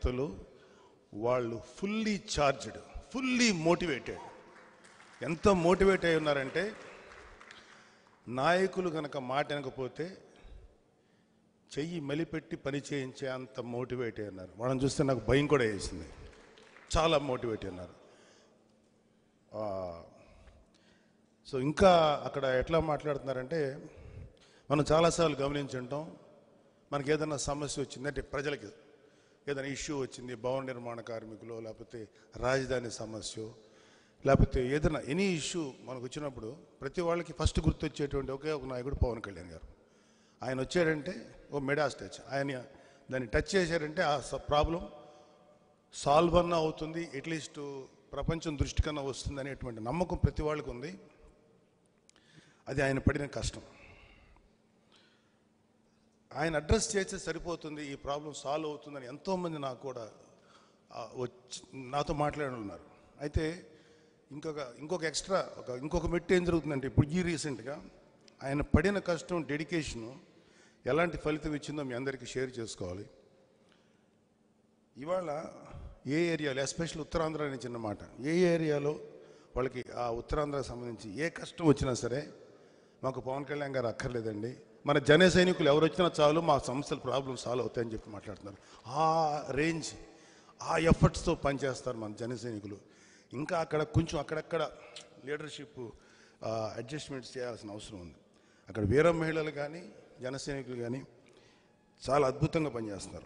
కార్యకర్తలు వాళ్ళు fully charged fully motivated ఎంత మోటివేట్ అయి ఉన్నారంటే నాయకులు గనక మాట వినకపోతే చెయ్యి మెలిపెట్టి పని చేయించే అంత మోటివేట్ అయి ఉన్నారు వాళ్ళని చూస్తే నాకు భయం కూడా వేసింది చాలా మోటివేట్ అయి ఉన్నారు ఆ, సో ఇంకా అక్కడ ఎట్లా మాట్లాడుతున్నారంటే మనం చాలాసార్లు గమనించి ఉంటాం మనకి ఏదైనా సమస్య వచ్చిందంటే ప్రజలకి ఏదైనా ఇష్యూ వచ్చింది భవన నిర్మాణ కార్మికులు లేకపోతే రాజధాని సమస్య లేకపోతే ఏదైనా ఎనీ ఇష్యూ మనకు వచ్చినప్పుడు ప్రతి వాళ్ళకి ఫస్ట్ గుర్తొచ్చేటువంటి ఒకే ఒక నాయకుడు పవన్ కళ్యాణ్ గారు ఆయన వచ్చాడంటే ఓ మెడాస్ టచ్ ఆయన దాన్ని టచ్ చేశారంటే ఆ ప్రాబ్లం సాల్వ్ అన్న అవుతుంది అట్లీస్ట్ ప్రపంచం దృష్టి కన్నా వస్తుంది అనేటువంటి నమ్మకం ప్రతి వాళ్ళకు ఉంది అది ఆయన పడిన కష్టం ఆయన అడ్రస్ చేస్తే సరిపోతుంది ఈ ప్రాబ్లం సాల్వ్ అవుతుందని ఎంతోమంది నాకు కూడా ఆ, వచ్చి నాతో మాట్లాడి ఉన్నారు అయితే ఇంకొక ఇంకొక ఎక్స్ట్రా ఒక ఇంకొక మెట్టు ఏం జరుగుతుందంటే ఇప్పుడు ఈ రీసెంట్గా ఆయన పడిన కష్టం డెడికేషను ఎలాంటి ఫలితం ఇచ్చిందో మీ అందరికీ షేర్ చేసుకోవాలి ఇవాళ ఏ ఏరియాలో ఎస్పెషల్ ఉత్తరాంధ్ర అని చిన్న మాట ఏ ఏరియాలో వాళ్ళకి ఆ ఉత్తరాంధ్రకు సంబంధించి ఏ కష్టం వచ్చినా సరే మాకు పవన్ కళ్యాణ్ గారు అక్కర్లేదండి మన జన సైనికులు ఎవరు వచ్చినా చాలు మా సమస్యల ప్రాబ్లం సాల్వ్ అవుతాయని చెప్పి మాట్లాడుతున్నారు ఆ రేంజ్ ఆ ఎఫర్ట్స్తో పనిచేస్తారు మన జన సైనికులు ఇంకా అక్కడ కొంచెం అక్కడక్కడ లీడర్షిప్ అడ్జస్ట్మెంట్స్ చేయాల్సిన అవసరం ఉంది అక్కడ వీర మహిళలు కానీ జన సైనికులు కానీ చాలా అద్భుతంగా పనిచేస్తున్నారు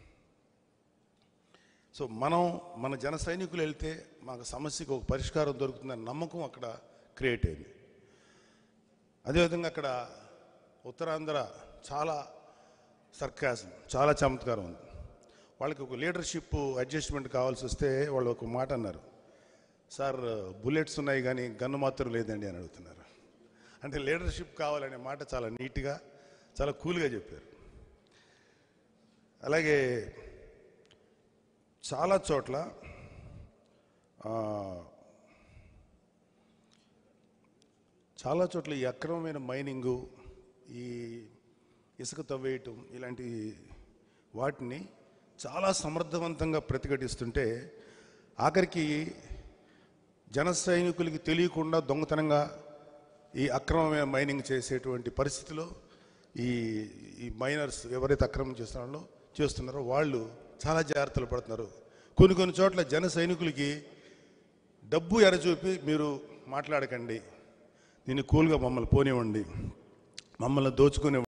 సో మనం మన జన సైనికులు వెళ్తే మాకు సమస్యకు ఒక పరిష్కారం దొరుకుతుందన్న నమ్మకం అక్కడ క్రియేట్ అయింది అదేవిధంగా అక్కడ ఉత్తరాంధ్ర చాలా సర్కాసం చాలా చమత్కారం ఉంది వాళ్ళకి ఒక లీడర్షిప్ అడ్జస్ట్మెంట్ కావాల్సి వస్తే వాళ్ళు ఒక మాట అన్నారు సార్ బుల్లెట్స్ ఉన్నాయి కానీ గన్ను మాత్రం లేదండి అని అడుగుతున్నారు అంటే లీడర్షిప్ కావాలనే మాట చాలా నీట్గా చాలా కూల్గా చెప్పారు అలాగే చాలా చోట్ల ఆ, చాలా చోట్ల ఈ అక్రమమైన మైనింగు ఈ ఇసుక తవ్వేయటం ఇలాంటి వాటిని చాలా సమర్థవంతంగా ప్రతిఘటిస్తుంటే ఆఖరికి జన సైనికులకి తెలియకుండా దొంగతనంగా ఈ అక్రమమైన మైనింగ్ చేసేటువంటి పరిస్థితిలో ఈ ఈ మైనర్స్ ఎవరైతే అక్రమం చేస్తున్నారో చేస్తున్నారో వాళ్ళు చాలా జాగ్రత్తలు పడుతున్నారు కొన్ని కొన్ని చోట్ల జన సైనికులకి డబ్బు ఎరచూపి మీరు మాట్లాడకండి దీన్ని కూల్గా మమ్మల్ని పోనివ్వండి మమ్మల్ని దోచుకునే